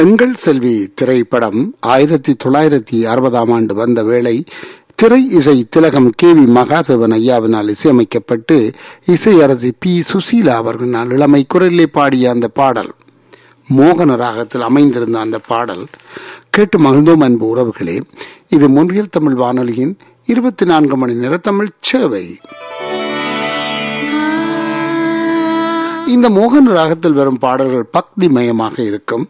எங்கள் செல்வி திரைப்படம் ஆயிரத்தி தொள்ளாயிரத்தி அறுபதாம் ஆண்டு வந்த வேளை திரை இசை திலகம் கே வி மகாதேவன் ஐயாவினால் இசையமைக்கப்பட்டு இசையரசி பி சுசீலா அவர்களால் இளமை குரலிலே பாடிய அந்த பாடல் மோகன ராகத்தில் அமைந்திருந்த அந்த பாடல் கேட்டு மகிழ்ந்தோம் அன்பு உறவுகளே இது முன்றியல் தமிழ் வானொலியின் இருபத்தி நான்கு மணி நேர தமிழ் சேவை இந்த மோகன ராகத்தில் வரும் பாடல்கள் பக்தி மயமாக இருக்கும்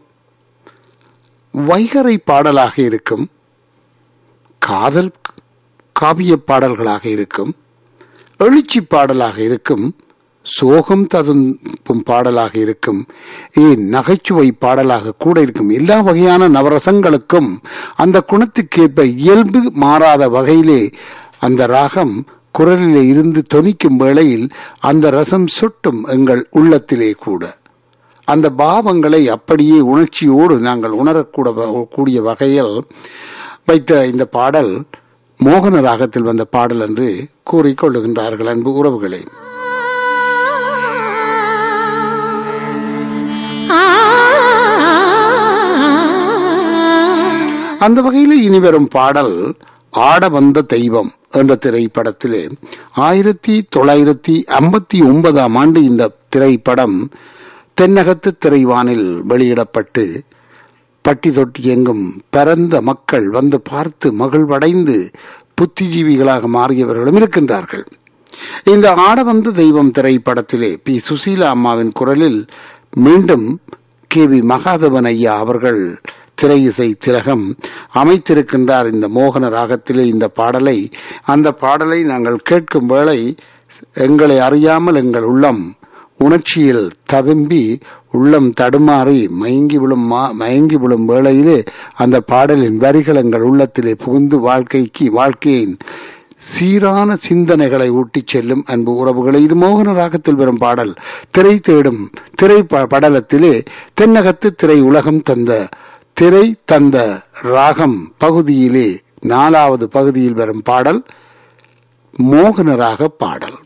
வைகரை பாடலாக இருக்கும் காதல் காவிய பாடல்களாக இருக்கும் எழுச்சி பாடலாக இருக்கும் சோகம் ததும்பும் பாடலாக இருக்கும் ஏன் நகைச்சுவை பாடலாக கூட இருக்கும் எல்லா வகையான நவரசங்களுக்கும் அந்த குணத்துக்கேற்ப இயல்பு மாறாத வகையிலே அந்த ராகம் குரலிலே இருந்து தொனிக்கும் வேளையில் அந்த ரசம் சொட்டும் எங்கள் உள்ளத்திலே கூட அந்த பாவங்களை அப்படியே உணர்ச்சியோடு நாங்கள் உணரக்கூட கூடிய வகையில் வைத்த இந்த பாடல் மோகன ராகத்தில் வந்த பாடல் என்று கூறிக்கொள்ளுகின்றார்கள் அன்பு உறவுகளே அந்த வகையில் இனி வரும் பாடல் ஆட வந்த தெய்வம் என்ற திரைப்படத்திலே ஆயிரத்தி தொள்ளாயிரத்தி ஐம்பத்தி ஒன்பதாம் ஆண்டு இந்த திரைப்படம் தென்னகத்து திரைவானில் வெளியிடப்பட்டு பட்டி தொட்டி எங்கும் பரந்த மக்கள் வந்து பார்த்து மகிழ்வடைந்து புத்திஜீவிகளாக மாறியவர்களும் இருக்கின்றார்கள் இந்த ஆடவந்த தெய்வம் திரைப்படத்திலே பி சுசீலா அம்மாவின் குரலில் மீண்டும் கே வி மகாதவன் ஐயா அவர்கள் திரை இசை திலகம் அமைத்திருக்கின்றார் இந்த மோகன ராகத்திலே இந்த பாடலை அந்த பாடலை நாங்கள் கேட்கும் வேளை எங்களை அறியாமல் எங்கள் உள்ளம் உணர்ச்சியில் ததும்பி உள்ளம் தடுமாறி மயங்கி விழும் மயங்கி விழும் வேளையிலே அந்த பாடலின் வரிகள் எங்கள் உள்ளத்திலே புகுந்து வாழ்க்கைக்கு வாழ்க்கையின் சீரான சிந்தனைகளை ஊட்டிச் செல்லும் அன்பு உறவுகளை இது மோகன ராகத்தில் வரும் பாடல் திரை தேடும் திரை படலத்திலே தென்னகத்து திரை உலகம் தந்த திரை தந்த ராகம் பகுதியிலே நாலாவது பகுதியில் வரும் பாடல் மோகன ராக பாடல்